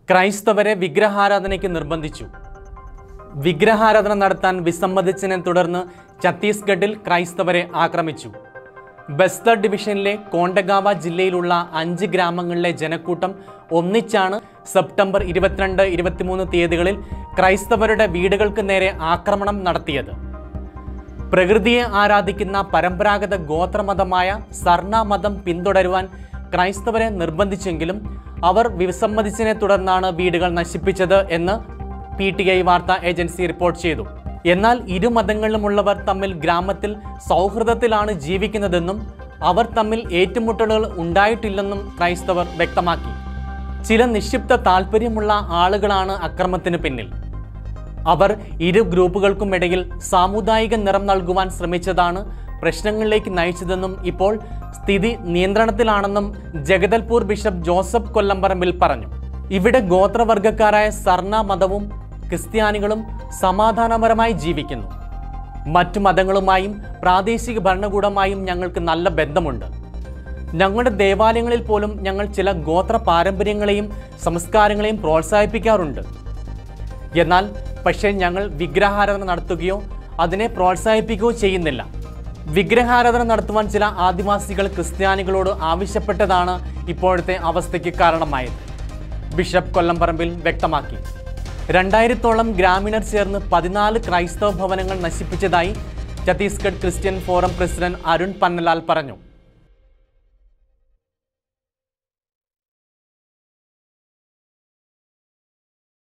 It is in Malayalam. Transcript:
ക്രൈസ്തവരെ വിഗ്രഹാരാധനയ്ക്ക് നിർബന്ധിച്ചു വിഗ്രഹാരാധന നടത്താൻ വിസമ്മതിച്ചതിനെ തുടർന്ന് ഛത്തീസ്ഗഡിൽ ക്രൈസ്തവരെ ആക്രമിച്ചു ബസ്തർ ഡിവിഷനിലെ കോണ്ടഗാവ ജില്ലയിലുള്ള അഞ്ച് ഗ്രാമങ്ങളിലെ ജനക്കൂട്ടം ഒന്നിച്ചാണ് സെപ്റ്റംബർ ഇരുപത്തിരണ്ട് ഇരുപത്തിമൂന്ന് തീയതികളിൽ ക്രൈസ്തവരുടെ വീടുകൾക്ക് നേരെ ആക്രമണം നടത്തിയത് പ്രകൃതിയെ ആരാധിക്കുന്ന പരമ്പരാഗത ഗോത്രമതമായ സർണ മതം പിന്തുടരുവാൻ ക്രൈസ്തവരെ നിർബന്ധിച്ചെങ്കിലും അവർ വിസമ്മതിച്ചതിനെ തുടർന്നാണ് വീടുകൾ നശിപ്പിച്ചത് എന്ന് പി ടി ഐ വാർത്താ ഏജൻസി റിപ്പോർട്ട് ചെയ്തു എന്നാൽ ഇരു മതങ്ങളിലുമുള്ളവർ തമ്മിൽ ഗ്രാമത്തിൽ സൗഹൃദത്തിലാണ് ജീവിക്കുന്നതെന്നും അവർ തമ്മിൽ ഏറ്റുമുട്ടലുകൾ ഉണ്ടായിട്ടില്ലെന്നും ക്രൈസ്തവർ വ്യക്തമാക്കി ചില നിക്ഷിപ്ത താല്പര്യമുള്ള ആളുകളാണ് അക്രമത്തിന് പിന്നിൽ അവർ ഇരു ഗ്രൂപ്പുകൾക്കുമിടയിൽ സാമുദായിക നിറം നൽകുവാൻ ശ്രമിച്ചതാണ് പ്രശ്നങ്ങളിലേക്ക് നയിച്ചതെന്നും ഇപ്പോൾ സ്ഥിതി നിയന്ത്രണത്തിലാണെന്നും ജഗദൽപൂർ ബിഷപ്പ് ജോസഫ് കൊല്ലംപറമ്പിൽ പറഞ്ഞു ഇവിടെ ഗോത്രവർഗക്കാരായ സർണ മതവും ക്രിസ്ത്യാനികളും സമാധാനപരമായി ജീവിക്കുന്നു മറ്റു മതങ്ങളുമായും പ്രാദേശിക ഭരണകൂടമായും ഞങ്ങൾക്ക് നല്ല ബന്ധമുണ്ട് ഞങ്ങളുടെ ദേവാലയങ്ങളിൽ പോലും ഞങ്ങൾ ചില ഗോത്ര പാരമ്പര്യങ്ങളെയും സംസ്കാരങ്ങളെയും പ്രോത്സാഹിപ്പിക്കാറുണ്ട് എന്നാൽ പക്ഷേ ഞങ്ങൾ വിഗ്രഹാരാധന നടത്തുകയോ അതിനെ പ്രോത്സാഹിപ്പിക്കുകയോ ചെയ്യുന്നില്ല വിഗ്രഹാരാധന നടത്തുവാൻ ചില ആദിവാസികൾ ക്രിസ്ത്യാനികളോട് ആവശ്യപ്പെട്ടതാണ് ഇപ്പോഴത്തെ അവസ്ഥയ്ക്ക് കാരണമായത് ബിഷപ്പ് കൊല്ലംപറമ്പിൽ വ്യക്തമാക്കി രണ്ടായിരത്തോളം ഗ്രാമീണർ ചേർന്ന് പതിനാല് ക്രൈസ്തവ ഭവനങ്ങൾ നശിപ്പിച്ചതായി Chhattisgarh Christian forum president Arun Pannalal പറഞ്ഞു